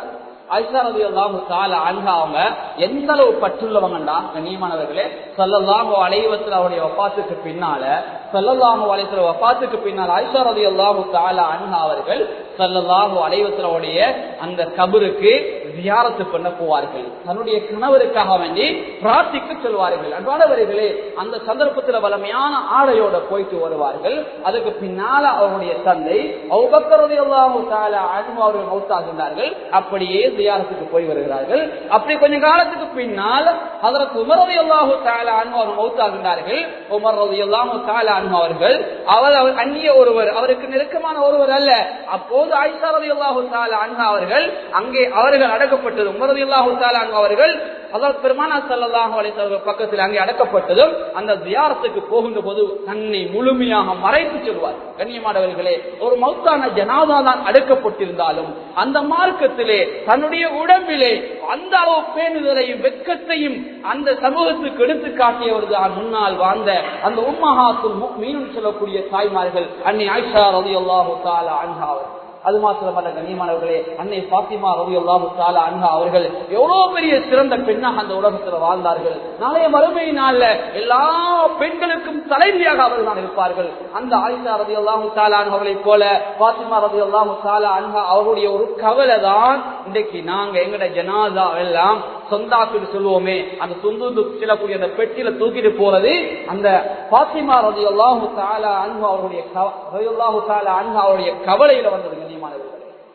B: ஐஷா ரவி அல்லாஹு தால அன்ஹா அவங்க எந்த அளவு பற்றுள்ளவங்கண்டா கண்ணியமானவர்களே சல்லல்லாஹு அலைவத்தில் அவருடைய வப்பாத்துக்கு பின்னால சல்லல்லாஹு அலைவத்துல வப்பாத்துக்கு பின்னால் ஐஷா ரவி அல்லாஹு தால அன்ஹா அவர்கள் சல்லல்லாஹு அலைவத்தினுடைய அந்த கபருக்கு தியாரத்து பண்ண போவார்கள் தன்னுடைய கணவருக்காக வேண்டி பிரார்த்திக்க சொல்வார்கள் அன்பானவர்களே அந்த சந்தர்ப்பத்தில் வளமையான ஆடையோட போயிட்டு வருவார்கள் அதுக்கு பின்னால அவருடைய தந்தை அவுபக்கரதி அல்லாஹு தாலா அன்பு அவர்கள் மௌத்தாகின்றார்கள் அப்படியே தியாரத்துக்கு போய் வருகிறார்கள் அப்படி கொஞ்ச காலத்துக்கு பின்னால் அதற்கு உமரதி அல்லாஹு தாலா அன்பு அவர் மௌத்தாகின்றார்கள் உமர் ரதி அல்லாஹு தாலா அன்பு அவர்கள் அவர் அவர் அந்நிய ஒருவர் அவருக்கு நெருக்கமான ஒருவர் அல்ல அப்போது ஆயிஷா ரதி அல்லாஹு தாலா அன்பு அவர்கள் அங்கே அவர்கள் அடக்கப்பட்டது உமர் ரதி அல்லாஹு தாலா அன்பு அவர்கள் அதாவது பெருமானா சல்லாஹு அலிசவர்கள் பக்கத்தில் அங்கே அடக்கப்பட்டதும் அந்த தியாரத்துக்கு போகின்ற போது தன்னை முழுமையாக மறைத்து சொல்வார் கண்ணியமானவர்களே ஒரு மௌத்தான ஜனாதா தான் அடக்கப்பட்டிருந்தாலும் அந்த மார்க்கத்திலே தன்னுடைய உடம்பிலே அந்த அளவு பேணுதலையும் வெக்கத்தையும் அந்த சமூகத்துக்கு எடுத்து காட்டியவர் தான் முன்னால் வாழ்ந்த அந்த உம்மஹாத்துல் மீனும் சொல்லக்கூடிய தாய்மார்கள் அன்னை ஆயிஷா ரவி அல்லாஹு தாலா அன்ஹாவர் அது மாத்திரமல்ல கண்ணியமானவர்களே அன்னை பாத்திமா ரவி அல்லாஹு தாலா அன்ஹா அவர்கள் எவ்வளவு பெரிய சிறந்த பெண்ணாக அந்த உலகத்தில் வாழ்ந்தார்கள் நாளைய மறுமை நாள்ல எல்லா பெண்களுக்கும் தலைவியாக அவர்கள் தான் இருப்பார்கள் அந்த ஆயிஷா ரவி அல்லாஹு தாலா அவர்களை போல பாத்திமா ரவி அல்லாஹு தாலா அன்ஹா அவருடைய ஒரு கவலை தான் இன்றைக்கு நாங்க எங்கட ஜனாதா எல்லாம் சொந்தாக்குன்னு சொல்லுவோமே அந்த சொந்து செல்லக்கூடிய அந்த பெட்டியில தூக்கிட்டு போறது அந்த பாத்திமா ரதி அல்லாஹு தாலா அன்பு அவருடைய அல்லாஹு தாலா அன்பு அவருடைய கவலையில வந்தது கண்ணியமானவர்கள்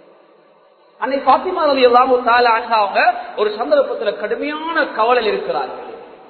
B: அன்னை பாத்திமா ரதி அல்லாஹு தாலா அன்பு அவங்க ஒரு சந்தர்ப்பத்துல கடுமையான கவலையில் இருக்கிறார்கள்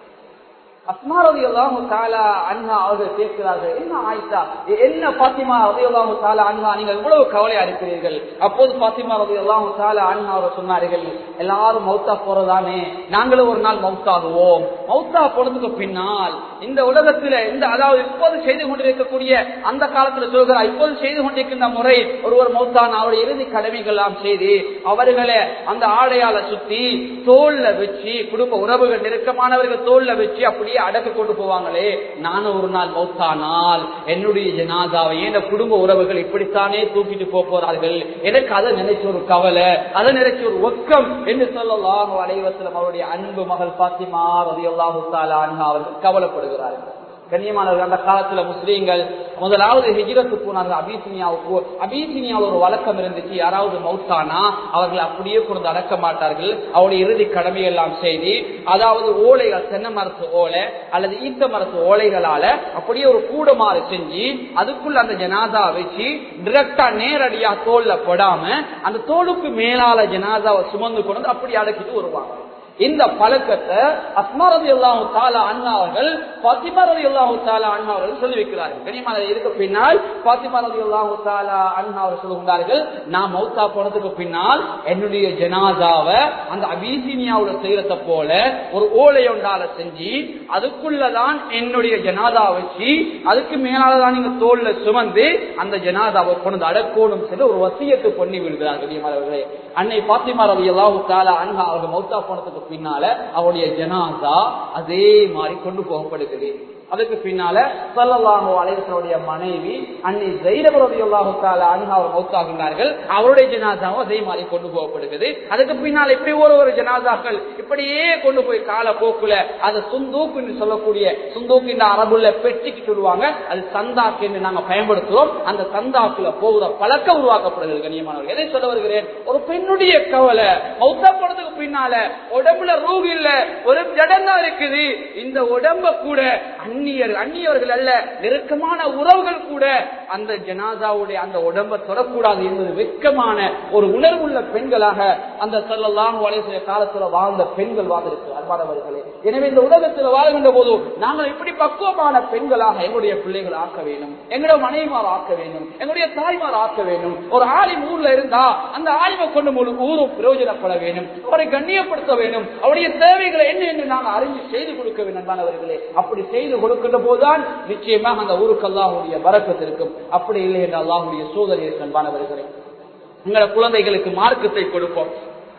B: அஸ்மா ரவி அல்லாஹு தாலா அண்ணா அவர்கள் கேட்கிறார்கள் என்ன ஆயிஷா என்ன பாத்திமா ரவி அல்லாஹு தாலா அண்ணா நீங்கள் இவ்வளவு கவலையா இருக்கிறீர்கள் அப்போது பாத்திமா ரவி அல்லாஹு தாலா அண்ணா அவர் சொன்னார்கள் எல்லாரும் மௌத்தா போறதானே நாங்களும் ஒரு நாள் மௌத்தாகுவோம் மௌத்தா போனதுக்கு பின்னால் இந்த உலகத்துல இந்த அதாவது இப்போது செய்து கொண்டிருக்கக்கூடிய அந்த காலத்துல சொல்கிறார் இப்போது செய்து கொண்டிருக்கின்ற முறை ஒருவர் மௌத்தான் அவருடைய இறுதி கடமைகள் எல்லாம் செய்து அவர்களை அந்த ஆடையால சுத்தி தோல்ல வச்சு குடும்ப உறவுகள் நெருக்கமானவர்கள் தோல்ல வச்சு அப்படியே அடக்க கொண்டு போவாங்களே நானும் ஒரு நாள் மௌத்தானால் என்னுடைய ஜனாதாவை என் குடும்ப உறவுகள் இப்படித்தானே தூக்கிட்டு போக போறார்கள் எனக்கு அதை நினைச்ச ஒரு கவலை அதை நினைச்ச ஒரு ஒக்கம் என்று சொல்லலாம் அலைவசலம் அவருடைய அன்பு மகள் பாத்திமா ரதி அல்லாஹு அவர்கள் கவலைப்படுகிறார்கள் கண்ணியமானவர்கள் அந்த காலத்துல முஸ்லீம்கள் முதலாவது ஹிஜிரத்து போனார்கள் அபிசினியாவுக்கு அபிசினியாவில் ஒரு வழக்கம் இருந்துச்சு யாராவது மௌத்தானா அவர்கள் அப்படியே கொண்டு அடக்க மாட்டார்கள் அவருடைய இறுதி கடமை எல்லாம் செய்து அதாவது ஓலைகள் தென்னை மரத்து ஓலை அல்லது ஈத்த மரத்து ஓலைகளால அப்படியே ஒரு கூடமாறு செஞ்சு அதுக்குள்ள அந்த ஜனாதா வச்சு டிரெக்டா நேரடியா தோல்ல போடாம அந்த தோலுக்கு மேலால ஜனாதாவை சுமந்து கொண்டு அப்படி அடக்கிட்டு வருவாங்க இந்த பழக்கத்தை அஸ்மாரதி அல்லாஹு தாலா அண்ணா அவர்கள் பாத்திமா ரதி அல்லாஹு தாலா அண்ணா அவர்கள் சொல்லி வைக்கிறார்கள் கனிமான இதுக்கு பின்னால் பாத்திமா ரதி அல்லாஹு தாலா அண்ணா அவர்கள் சொல்லுகிறார்கள் நான் மௌத்தா போனதுக்கு பின்னால் என்னுடைய ஜனாதாவை அந்த அபிசீனியாவோட செய்யறத போல ஒரு ஓலை ஒன்றால செஞ்சு அதுக்குள்ளதான் என்னுடைய ஜனாதா வச்சு அதுக்கு மேலாலதான் நீங்க தோல்ல சுமந்து அந்த ஜனாதாவை கொண்டு அடக்கோணும் சொல்லி ஒரு வசியத்து பண்ணி விடுகிறார்கள் கனியமானவர்களே அன்னை பாத்திமா ரவி அல்லாஹு தாலா அண்ணா அவர்கள் மௌத்தா போனதுக்கு பின்னால அவருடைய ஜனாதா அதே மாதிரி கொண்டு போகப்படுகிறது அதுக்கு பின்னால சல்லல்லாஹு அலைவசனுடைய மனைவி அன்னை ஜெயிரபரதி அல்லாஹு தாலா அண்ணா அவர் மௌத்தாகின்றார்கள் அவருடைய ஜனாதாவும் அதே மாதிரி கொண்டு போகப்படுகிறது அதுக்கு பின்னால் இப்படி ஒரு ஒரு ஜனாதாக்கள் இப்படியே கொண்டு போய் கால போக்குல அது சுந்தூக்கு என்று சொல்லக்கூடிய சுந்தூக்கு இந்த அரபுல பெட்டிக்கு சொல்லுவாங்க அது சந்தாக்கு என்று நாங்க பயன்படுத்துறோம் அந்த சந்தாக்குல போகிற பழக்கம் உருவாக்கப்படுகிறது கண்ணியமானவர்கள் எதை சொல்ல வருகிறேன் ஒரு பெண்ணுடைய கவலை மௌத்தா போனதுக்கு பின்னால உடம்புல ரூகு இல்ல ஒரு ஜடம் தான் இருக்குது இந்த உடம்ப கூட அந்நியர் அந்நியவர்கள் அல்ல நெருக்கமான உறவுகள் கூட அந்த ஜனாதாவுடைய அந்த உடம்பை தொடக்கூடாது என்பது வெட்கமான ஒரு உணர்வுள்ள பெண்களாக அந்த சொல்லலாம் வளைய காலத்துல வாழ்ந்த பெண்கள் வாழ்ந்திருக்கு அன்பானவர்களே எனவே இந்த உலகத்தில் வாழ்கின்ற போது நாங்கள் இப்படி பக்குவமான பெண்களாக எங்களுடைய பிள்ளைகள் ஆக்க வேண்டும் எங்களுடைய மனைவிமார் ஆக்க வேண்டும் எங்களுடைய தாய்மார் ஆக்க வேண்டும் ஒரு ஆலிம் ஊர்ல இருந்தா அந்த ஆலிமை கொண்டு முழு ஊரும் பிரயோஜனப்பட வேண்டும் அவரை கண்ணியப்படுத்த வேண்டும் அவருடைய தேவைகளை என்ன என்று நாங்கள் அறிஞ்சு செய்து கொடுக்க வேண்டும் அன்பானவர்களே அப்படி செய்து கொடுக்கின்ற போதுதான் நிச்சயமாக அந்த ஊருக்கு அல்லாஹுடைய வரக்கத்து இருக்கும் அப்படி இல்லை என்று அல்லாஹுடைய சோதனை இருக்கு அன்பானவர்களே எங்களோட குழந்தைகளுக்கு மார்க்கத்தை கொடுப்போம்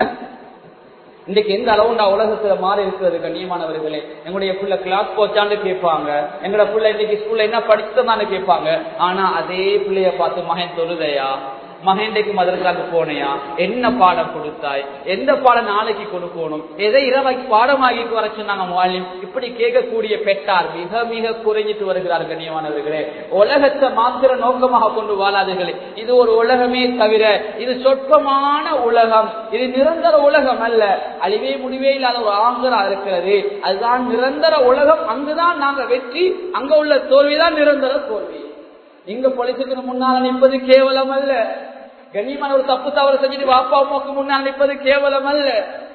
B: இன்னைக்கு எந்த அளவுண்டா உலகத்துல மாறி இருக்கிறது கண்ணியமானவர்களே எங்களுடைய பிள்ளை கிளாஸ் போச்சான்னு கேட்பாங்க எங்களோட பிள்ளை இன்னைக்கு ஸ்கூல்ல என்ன படிச்சதான்னு கேட்பாங்க ஆனா அதே பிள்ளைய பார்த்து மகன் தொழுதையா மகேண்டைக்கு மதரசாக்கு போனையா என்ன பாடம் கொடுத்தாய் எந்த பாடம் நாளைக்கு கொடுக்கணும் எதை இரவைக்கு பாடமாகிக்கு வர சொன்னாங்க மாலிம் இப்படி கேட்கக்கூடிய பெற்றார் மிக மிக குறைஞ்சிட்டு வருகிறார் கண்ணியமானவர்களே உலகத்தை மாத்திர நோக்கமாக கொண்டு வாழாதீர்களே இது ஒரு உலகமே தவிர இது சொற்பமான உலகம் இது நிரந்தர உலகம் அல்ல அழிவே முடிவே இல்லாத ஒரு ஆங்கரா இருக்கிறது அதுதான் நிரந்தர உலகம் அங்குதான் நாங்க வெற்றி அங்க உள்ள தோல்விதான் நிரந்தர தோல்வி இங்க பொலிசுக்கு முன்னால நிற்பது கேவலம் அல்ல கண்ணியமான ஒரு தப்பு தவறு செஞ்சுட்டு வாப்பா அம்மாவுக்கு முன்னால் நிற்பது கேவலம் அல்ல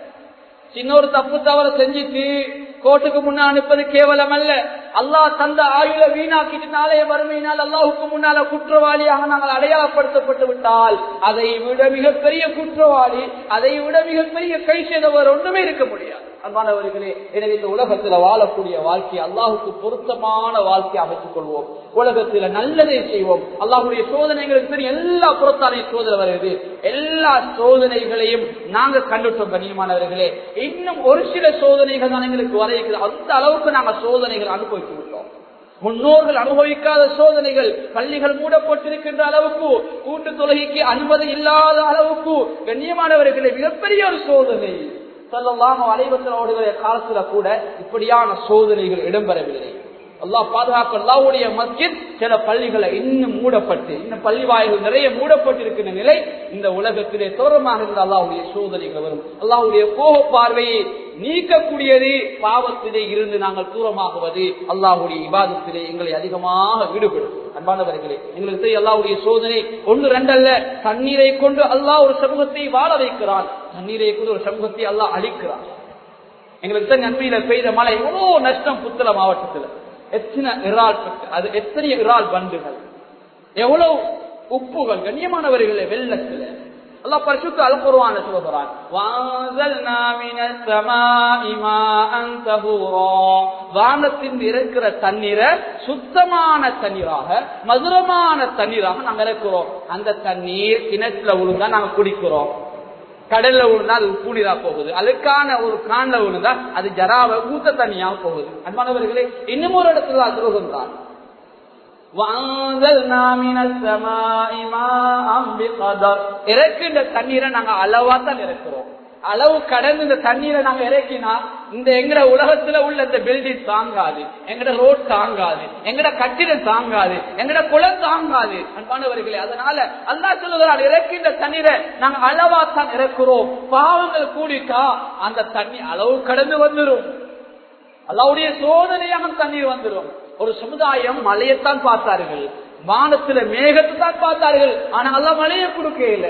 B: சின்ன ஒரு தப்பு தவறு செஞ்சுட்டு கோர்ட்டுக்கு முன்னால் நிற்பது கேவலம் அல்ல அல்லாஹ் தந்த ஆயுள வீணாக்கிட்டு நாளைய வறுமையினால் அல்லாஹுக்கு முன்னால குற்றவாளியாக நாங்கள் அடையாளப்படுத்தப்பட்டு விட்டால் அதை விட மிகப்பெரிய குற்றவாளி அதை விட மிகப்பெரிய கை செய்தவர் ஒன்றுமே இருக்க முடியாது அன்பானவர்களே எனவே இந்த உலகத்துல வாழக்கூடிய வாழ்க்கை அல்லாஹுக்கு பொருத்தமான வாழ்க்கை அமைத்துக் கொள்வோம் உலகத்துல நல்லதை செய்வோம் அல்லாஹுடைய சோதனைகளுக்கு தெரியும் எல்லா புறத்தாலையும் சோதனை வருகிறது எல்லா சோதனைகளையும் நாங்க கண்டுட்டோம் கண்ணியமானவர்களே இன்னும் ஒரு சில சோதனைகள் தான் எங்களுக்கு வர இருக்குது அந்த அளவுக்கு நாங்க சோதனைகள் அனுபவித்து விட்டோம் முன்னோர்கள் அனுபவிக்காத சோதனைகள் பள்ளிகள் மூடப்பட்டிருக்கின்ற அளவுக்கு கூட்டு தொழுகைக்கு அனுமதி இல்லாத அளவுக்கு கண்ணியமானவர்களே மிகப்பெரிய ஒரு சோதனை சொல்லலாம் அலைவசனோடுகிற காலத்துல கூட இப்படியான சோதனைகள் இடம்பெறவில்லை அல்லா பாதுகாக்க அல்லாவுடைய மஸ்ஜித் சில பள்ளிகளை இன்னும் மூடப்பட்டு இன்னும் பள்ளி வாய்கள் நிறைய மூடப்பட்டிருக்கின்ற நிலை இந்த உலகத்திலே தோரமாக இருந்த அல்லாவுடைய சோதனைகள் வரும் அல்லாவுடைய கோப பார்வையை நீக்கக்கூடியது பாவத்திலே இருந்து நாங்கள் தூரமாகுவது அல்லாஹுடைய விவாதத்திலே எங்களை அதிகமாக ஈடுபடும் அன்பானவர்களே எங்களுக்கு தெரியும் அல்லாவுடைய சோதனை ஒன்று ரெண்டல்ல தண்ணீரை கொண்டு அல்லாஹ் ஒரு சமூகத்தை வாழ வைக்கிறான் தண்ணீரை கொண்டு ஒரு சமூகத்தை அல்லாஹ் அழிக்கிறான் எங்களுக்கு தான் நன்மையில பெய்த மழை எவ்வளவு நஷ்டம் புத்தள மாவட்டத்தில் எத்தனை இறால் அது எத்தனை இறால் பண்டுகள் எவ்வளவு உப்புகள் கண்ணியமானவர்களே வெள்ளத்துல அல்லாஹ் பரிசுத்த அல்குர்ஆன சொல்றான் வாஸல்னா மினஸ் ஸமாஇ மாஅன் தஹூரா வானத்தின் இருக்கிற தண்ணீரை சுத்தமான தண்ணீராக மதுரமான தண்ணீராக நாங்க இறக்குறோம் அந்த தண்ணீர் கிணத்துல விழுந்தா நாங்க குடிக்கிறோம் கடல்ல விழுந்தா அது கூடிரா போகுது அதுக்கான ஒரு காண்ல விழுந்தா அது ஜராவ ஊத்த தண்ணியா போகுது அன்பானவர்களே இன்னும் ஒரு இடத்துல துரோகம் தான் இறக்குன்ற தண்ணீரை நாங்க அளவா தான் இறக்குறோம் அளவு கடந்து இந்த தண்ணீரை நாங்க இறக்கினா இந்த எங்கட உலகத்துல உள்ள இந்த பில்டிங் தாங்காது எங்கட ரோட் தாங்காது எங்கட கட்டிடம் தாங்காது எங்கட குளம் தாங்காது அன்பானவர்களே அதனால அல்லா சொல்லுகிறார் இறக்கின்ற தண்ணீரை நாங்க அளவா தான் இறக்குறோம் பாவங்கள் கூடிட்டா அந்த தண்ணி அளவு கடந்து வந்துடும் அல்லாவுடைய சோதனையாக தண்ணீர் வந்துடும் ஒரு சமுதாயம் மலையத்தான் பார்த்தார்கள் வானத்துல மேகத்தை தான் பார்த்தார்கள் ஆனா அல்ல மழையை கொடுக்கல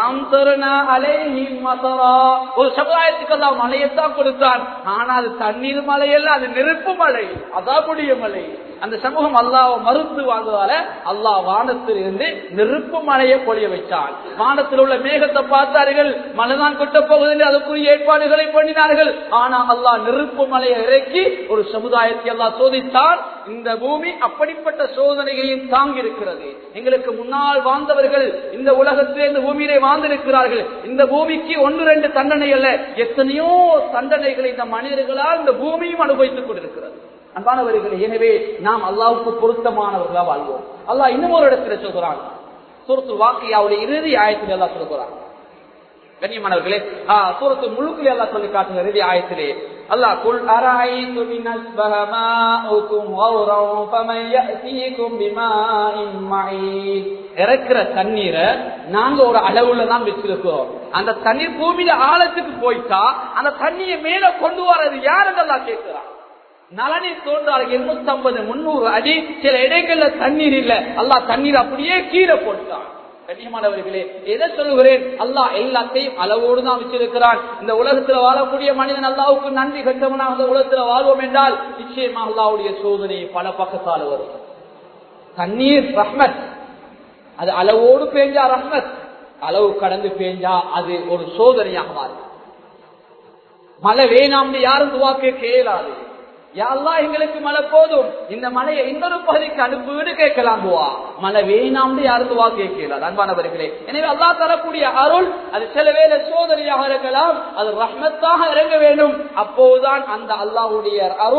B: ஒரு சமுதாயத்துக்கு எல்லாம் மழையத்தான் கொடுத்தான் ஆனா அது தண்ணீர் மலை அல்ல அது நெருப்பு மலை அதாபுடைய மலை அந்த சமூகம் அல்லாஹ் மறுத்து வாழ்ந்ததால அல்லாஹ் வானத்தில் இருந்து நெருப்பு மழையை பொழிய வைத்தான் வானத்தில் உள்ள மேகத்தை பார்த்தார்கள் மழைதான் கொட்ட போவதில்லை அதுக்குரிய ஏற்பாடுகளை பண்ணினார்கள் ஆனா அல்லாஹ் நெருப்பு மலையை இறக்கி ஒரு சமுதாயத்தை அல்லாஹ் சோதித்தார் இந்த பூமி அப்படிப்பட்ட சோதனைகளையும் தாங்கி இருக்கிறது எங்களுக்கு முன்னால் வாழ்ந்தவர்கள் இந்த உலகத்திலே இந்த பூமியிலே வாழ்ந்திருக்கிறார்கள் இந்த பூமிக்கு ஒன்று ரெண்டு தண்டனை அல்ல எத்தனையோ தண்டனைகளை இந்த மனிதர்களால் இந்த பூமியும் அனுபவித்துக் கொண்டிருக்கிறது அன்பானவர்கள் எனவே நாம் அல்லாவுக்கு பொருத்தமானவர்களா வாழ்வோம் அல்லாஹ் இன்னும் ஒரு இடத்துல சொல்கிறான் சூரத்து வாக்கியாவுடைய இறுதி ஆயத்தில் எல்லாம் சொல்கிறான் கண்ணியமானவர்களே சூரத்து முழுக்கில் எல்லாம் சொல்லி காட்டுங்க இறுதி ஆயத்திலே அல்லாஹ் குல் அராய்து மின் அஸ்பஹ மாஉக்கும் கௌரம் ஃபமன் யஅதீகும் பிமாஇன் மஈன் இறக்குற தண்ணீரை நாங்க ஒரு அளவுல தான் வச்சிருக்கிறோம் அந்த தண்ணீர் பூமியில ஆழத்துக்கு போயிட்டா அந்த தண்ணியை மேல கொண்டு வரது யாருங்கெல்லாம் கேட்கிறான் நலனில் தோன்றால் எண்ணூத்தி ஐம்பது முன்னூறு அடி சில இடங்கள்ல தண்ணீர் இல்ல அல்லாஹ் தண்ணீர் அப்படியே கீழே போட்டான் கண்ணியமானவர்களே எதை சொல்லுகிறேன் அல்லாஹ் எல்லாத்தையும் அளவோடு தான் வச்சிருக்கிறான் இந்த உலகத்துல வாழக்கூடிய மனிதன் அல்லாவுக்கு நன்றி கட்டவனாக இந்த உலகத்துல வாழ்வோம் என்றால் நிச்சயமா அல்லாவுடைய சோதனை பல பக்கத்தால் வரும் தண்ணீர் ரஹ்மத் அது அளவோடு பேஞ்சா ரஹ்மத் அளவு கடந்து பேஞ்சா அது ஒரு சோதனையாக மாறும் மழை வேணாம்னு யாரும் துவாக்க கேளாது யாழ்லா எங்களுக்கு மழை போதும் இந்த மலையை இன்னொரு பகுதிக்கு அனுப்புவிடு கேட்கலாம் துவா மழை வேணாம்னு யாரும் துவா கேட்கலாம் அன்பானவர்களே எனவே அல்லா தரக்கூடிய அருள் அது சில வேலை சோதனையாக இருக்கலாம் அது ரஹ்மத்தாக இறங்க வேண்டும் அப்போதுதான் அந்த அல்லாவுடைய அருள்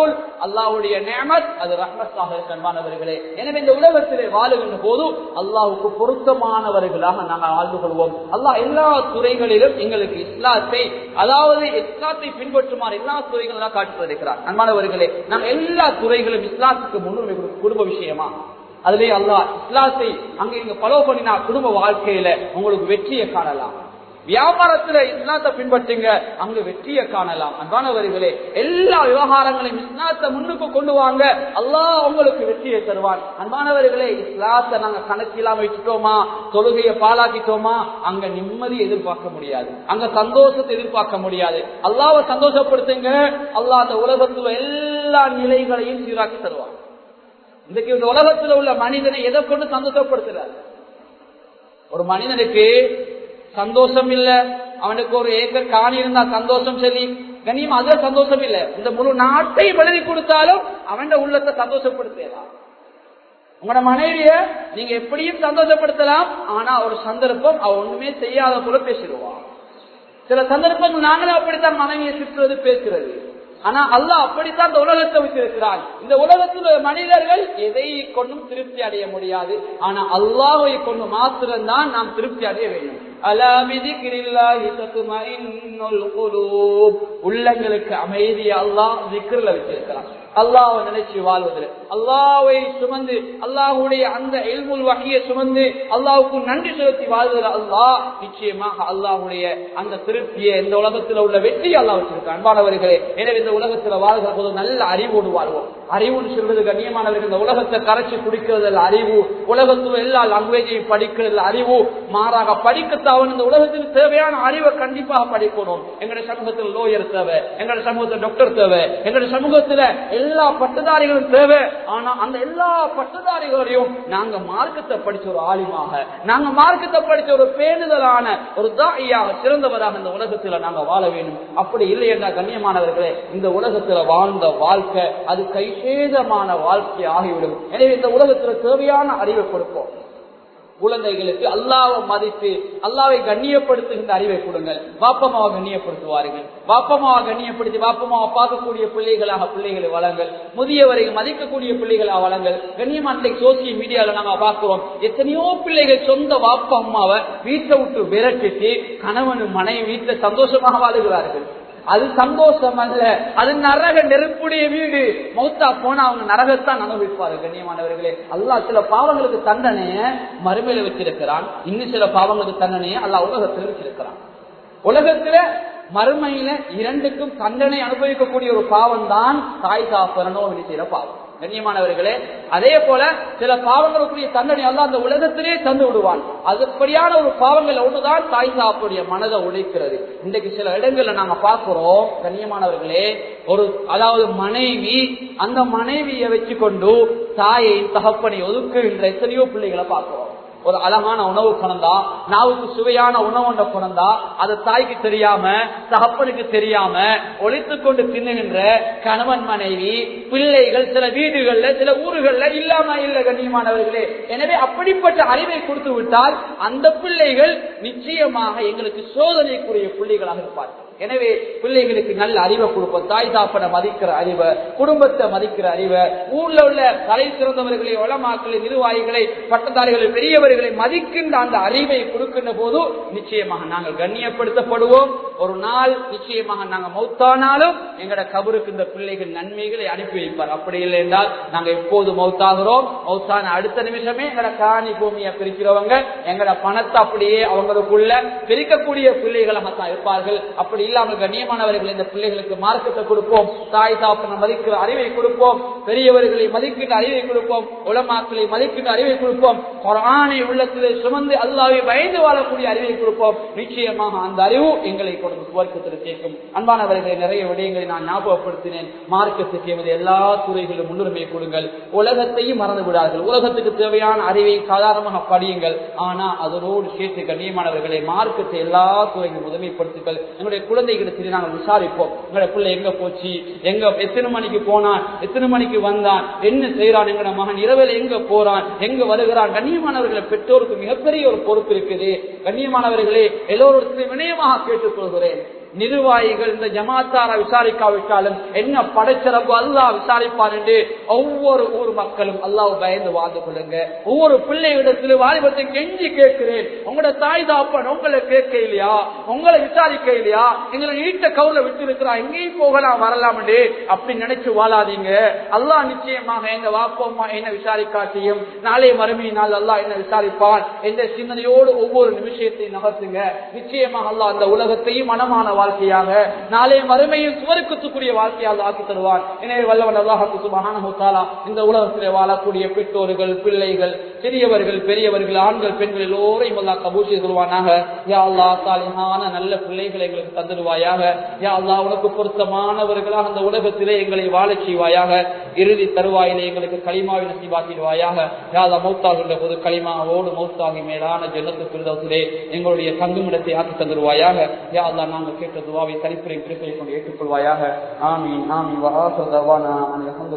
B: அல்லாஹ்வுடைய நேமத் அது ரஹ்மத்தாக இருக்கு அன்பானவர்களே எனவே இந்த உலகத்திலே வாழுகின்ற போது அல்லாஹ்வுக்கு பொருத்தமானவர்களாக நாங்கள் வாழ்ந்து கொள்வோம் அல்லாஹ் எல்லா துறைகளிலும் எங்களுக்கு இஸ்லாத்தை அதாவது இஸ்லாத்தை பின்பற்றுமாறு எல்லா துறைகளும் காட்டி தருகிறார் அன்பானவர்களே நாம் எல்லா துறைகளும் இஸ்லாத்துக்கு முன்னுரிமை கொடுக்கும் குடும்ப விஷயமா அதுலயே அல்லாஹ் இஸ்லாத்தை அங்க இங்க பலோ பண்ணினா குடும்ப வாழ்க்கையில உங்களுக்கு வெற்றியை காணலாம் வியாபாரத்துல இஸ்லாத்தை பின்பற்றுங்க அங்கு வெற்றியை காணலாம் அன்பானவர்களே எல்லா விவகாரங்களையும் இஸ்லாத்தை முன்னுக்கு கொண்டு வாங்க அல்லாஹ் உங்களுக்கு வெற்றியை தருவான் அன்பானவர்களே இஸ்லாத்தை நாங்க கணக்கில்லாம வச்சுட்டோமா தொழுகையை பாலாக்கிட்டோமா அங்க நிம்மதி எதிர்பார்க்க முடியாது அங்க சந்தோஷத்தை எதிர்பார்க்க முடியாது அல்லாவை சந்தோஷப்படுத்துங்க அல்லாஹ் அந்த உலகத்துல எல்லா நிலைகளையும் சீராக்கி தருவான் இன்றைக்கு இந்த உலகத்துல உள்ள மனிதனை எதை கொண்டு சந்தோஷப்படுத்துறாரு ஒரு மனிதனுக்கு சந்தோஷம் இல்ல அவனுக்கு ஒரு ஏக்கர் காணி இருந்தா சந்தோஷம் சரி கனியும் அது சந்தோஷம் இல்ல இந்த முழு நாட்டை எழுதி கொடுத்தாலும் அவன் உள்ளத்தை சந்தோஷப்படுத்தலாம் உங்களோட மனைவிய நீங்க எப்படியும் சந்தோஷப்படுத்தலாம் ஆனா ஒரு சந்தர்ப்பம் அவ ஒண்ணுமே செய்யாத போல பேசிடுவான் சில சந்தர்ப்பங்கள் நாங்களே அப்படித்தான் மனைவியை சுற்றுறது பேசுறது ஆனா அல்லாஹ் அப்படித்தான் இந்த உலகத்தை வச்சிருக்கிறான் இந்த உலகத்தில் உள்ள மனிதர்கள் எதை கொண்டும் திருப்தி அடைய முடியாது ஆனா அல்லாஹை கொண்டு மாத்திரம்தான் நாம் திருப்தி அடைய வேண்டும் உள்ளங்களுக்கு அமைதி அல்லாஹ் விக்கிரல வச்சிருக்கிறான் அல்லாஹ் நினைச்சு வாழ்வது அல்லாவை சுமந்து அல்லாஹுடைய அந்த எல்முல் வகையை சுமந்து அல்லாவுக்கு நன்றி செலுத்தி வாழ்கிற அல்லாஹ் நிச்சயமாக அல்லாஹுடைய அந்த திருப்தியை இந்த உலகத்தில் உள்ள வெற்றி அல்லாஹ் வச்சிருக்க அன்பானவர்களே எனவே இந்த உலகத்தில் வாழ்கிற போது நல்ல அறிவோடு வாழ்வோம் அறிவுன்னு சொல்றது கண்ணியமானவர்கள் இந்த உலகத்தை கரைச்சி குடிக்கிறதுல அறிவு உலகத்துல எல்லா லாங்குவேஜையும் படிக்கிறதுல அறிவு மாறாக படிக்கத்தான் இந்த உலகத்தில் தேவையான அறிவை கண்டிப்பாக படிக்கணும் எங்களுடைய சமூகத்தில் லோயர் தேவை எங்களுடைய சமூகத்தில் டாக்டர் தேவை எங்களுடைய சமூகத்துல எல்லா பட்டதாரிகளும் தேவை ஆனா அந்த எல்லா பட்டதாரிகளையும் நாங்க மார்க்கத்தை படிச்ச ஒரு ஆலிமாக நாங்க மார்க்கத்தை படிச்ச ஒரு பேணுதலான ஒரு தாயாக சிறந்தவராக இந்த உலகத்துல நாங்க வாழ வேண்டும் அப்படி இல்லை என்ற கண்ணியமானவர்களே இந்த உலகத்துல வாழ்ந்த வாழ்க்கை அது கைசேதமான வாழ்க்கை ஆகிவிடும் எனவே இந்த உலகத்துல தேவையான அறிவை கொடுப்போம் குழந்தைகளுக்கு அல்லாவை மதித்து அல்லாவை கண்ணியப்படுத்துகின்ற அறிவை கொடுங்கள் வாப்பமாவை கண்ணியப்படுத்துவார்கள் வாப்பமாவை கண்ணியப்படுத்தி வாப்பமாவை பார்க்கக்கூடிய பிள்ளைகளாக பிள்ளைகளை வளங்கள் முதியவரை மதிக்கக்கூடிய பிள்ளைகளாக வளங்கள் கண்ணியமான சோசியல் மீடியால நாங்க பார்க்கிறோம் எத்தனையோ பிள்ளைகள் சொந்த வாப்பா அம்மாவை வீட்டை விட்டு விரட்டிட்டு கணவன் மனைவி வீட்டுல சந்தோஷமாக வாழுகிறார்கள் அது சந்தோஷம் அல்ல அது நரக நெருப்புடைய வீடு மௌத்தா போனா அவங்க நரகத்தான் அனுபவிப்பாரு கண்ணியமானவர்களே அல்லா சில பாவங்களுக்கு தண்டனைய மறுமையில வச்சிருக்கிறான் இன்னும் சில பாவங்களுக்கு தண்டனைய அல்லா உலகத்தில் வச்சிருக்கிறான் உலகத்துல மறுமையில இரண்டுக்கும் தண்டனை அனுபவிக்கக்கூடிய ஒரு பாவம் தான் தாய் காப்பரனோ செய்யற பாவம் கண்ணியமானவர்களே அதே போல சில பாவங்களுக்குரிய தண்டனை அல்ல அந்த உலகத்திலே தந்து விடுவான் அதுபடியான ஒரு பாவங்கள் ஒன்றுதான் தாய் சாப்புடைய மனதை உடைக்கிறது இன்றைக்கு சில இடங்கள்ல நாங்க பார்க்கிறோம் கண்ணியமானவர்களே ஒரு அதாவது மனைவி அந்த மனைவியை வச்சு கொண்டு தாயை தகப்பனை ஒதுக்குகின்ற எத்தனையோ பிள்ளைகளை பார்க்கிறோம் ஒரு அழகான உணவு கொண்டா நாவுக்கு சுவையான உணவு ஒன்றை கொண்டா அது தாய்க்கு தெரியாம தகப்பனுக்கு தெரியாம ஒழித்து கொண்டு தின்னுகின்ற கணவன் மனைவி பிள்ளைகள் சில வீடுகள்ல சில ஊர்கள்ல இல்லாம இல்ல கண்ணியமானவர்களே எனவே அப்படிப்பட்ட அறிவை கொடுத்து விட்டால் அந்த பிள்ளைகள் நிச்சயமாக எங்களுக்கு சோதனைக்குரிய பிள்ளைகளாக இருப்பார்கள் எனவே பிள்ளைகளுக்கு நல்ல அறிவை கொடுப்போம் தாய் தாப்பனை மதிக்கிற அறிவை குடும்பத்தை மதிக்கிற அறிவை ஊர்ல உள்ள தலை சிறந்தவர்களை வளமாக்களை நிர்வாகிகளை பட்டதாரிகளை பெரியவர்களை மதிக்கின்ற அந்த அறிவை கொடுக்கின்ற போது நிச்சயமாக நாங்கள் கண்ணியப்படுத்தப்படுவோம் ஒரு நாள் நிச்சயமாக நாங்கள் மௌத்தானாலும் எங்களோட கபருக்கு இந்த பிள்ளைகள் நன்மைகளை அனுப்பி வைப்பார் அப்படி இல்லை என்றால் நாங்க எப்போது மௌத்தாகிறோம் மௌத்தான அடுத்த நிமிஷமே எங்களோட காணி பூமியை பிரிக்கிறவங்க எங்களோட பணத்தை அப்படியே அவங்களுக்குள்ள பிரிக்கக்கூடிய பிள்ளைகளாக தான் இருப்பார்கள் அப்படி இல்லாமல் கண்ணியமானவர்கள் இந்த பிள்ளைகளுக்கு மார்க்கத்தை கொடுப்போம் தாய் தாப்பனை மதிக்கிற அறிவை கொடுப்போம் பெரியவர்களை மதிக்கின்ற அறிவை கொடுப்போம் உலமாக்களை மதிக்கின்ற அறிவை கொடுப்போம் குரானை உள்ளத்திலே சுமந்து அல்லாவை பயந்து வாழக்கூடிய அறிவை கொடுப்போம் நிச்சயமாக அந்த அறிவு எங்களை கொடுக்கும் சுவர்க்கத்தில் சேர்க்கும் அன்பானவர்களை நிறைய விடயங்களை நான் ஞாபகப்படுத்தினேன் மார்க்கத்துக்கு எமது எல்லா துறைகளிலும் முன்னுரிமை கொடுங்கள் உலகத்தையும் மறந்து விடார்கள் உலகத்துக்கு தேவையான அறிவை சாதாரணமாக படியுங்கள் ஆனா அதனோடு சேர்த்து கண்ணியமானவர்களை மார்க்கத்தை எல்லா துறைகளும் முதன்மைப்படுத்துங்கள் எங்களுடைய குழந்தைகளுக்கு நாங்கள் விசாரிப்போம் எங்களுடைய பிள்ளை எங்க போச்சு எங்க எத்தனை மணிக்கு போனான் எத்தனை மணிக்கு வந்தான் என்ன செய்யறான் எங்களோட மகன் இரவில் எங்க போறான் எங்க வருகிறான் கண்ணியமானவர்களை பெற்றோருக்கு மிகப்பெரிய ஒரு பொறுப்பு இருக்குது கண்ணியமானவர்களே எல்லோருக்கும் வினயமாக கேட்டுக் கொள்கிறேன் நிர்வாகிகள் இந்த ஜமாத்தார விசாரிக்காவிட்டாலும் என்ன படைச்சரப்பு அல்லாஹ் விசாரிப்பார் என்று ஒவ்வொரு ஊர் மக்களும் அல்லாஹ் பயந்து வாழ்ந்து கொள்ளுங்க ஒவ்வொரு பிள்ளைகளிடத்தில் வாலிபத்தை கெஞ்சி கேட்கிறேன் உங்களோட தாய் தாப்பன் உங்களை கேட்க இல்லையா உங்களை விசாரிக்க இல்லையா எங்களை நீட்ட கவுல விட்டு இருக்கிறா எங்கேயும் போகலாம் வரலாம் என்று அப்படி நினைச்சு வாழாதீங்க அல்லாஹ் நிச்சயமாக எங்க வாப்பம்மா என்ன விசாரிக்காட்டியும் நாளை மறுமையினால் அல்லாஹ் என்ன விசாரிப்பான் என்ற சிந்தனையோடு ஒவ்வொரு நிமிஷத்தையும் நகர்த்துங்க நிச்சயமாக அல்லாஹ் அந்த உலகத்தையும் மனமான வாழ்க்கையாக நாளை மறுமையில் சுவருக்குத்துக்குரிய வாழ்க்கையாக ஆக்கி தருவான் எனவே வல்லவன் அல்லாஹு சுபஹானஹு தஆலா இந்த உலகத்திலே வாழக்கூடிய பெற்றோர்கள் பிள்ளைகள் சிறியவர்கள் பெரியவர்கள் ஆண்கள் பெண்கள் எல்லோரையும் அல்லாஹ் கபூல் செய்து கொள்வானாக யா அல்லாஹ் சாலிஹான நல்ல பிள்ளைகளை எங்களுக்கு தந்துடுவாயாக யா அல்லாஹ் உனக்கு பொருத்தமானவர்களாக அந்த உலகத்திலே எங்களை வாழச் செய்வாயாக இறுதி தருவாயிலே எங்களுக்கு களிமாவை நசீபாக்கிடுவாயாக யா அல்லாஹ் மௌத்தாகின்ற போது களிமாவோடு மௌத்தாகி மேலான ஜன்னத்து பிரிதத்திலே எங்களுடைய தங்குமிடத்தை ஆக்கி தந்துடுவாயாக யா அல்லாஹ் நாங்கள் கேட்ட துவாவை தனிப்புரை கிருப்பை கொண்டு ஏற்றுக்கொள்வாயாக ஆமீன் ஆமீன் வஹாச தவானா அல்ஹம்துலில்லாஹ்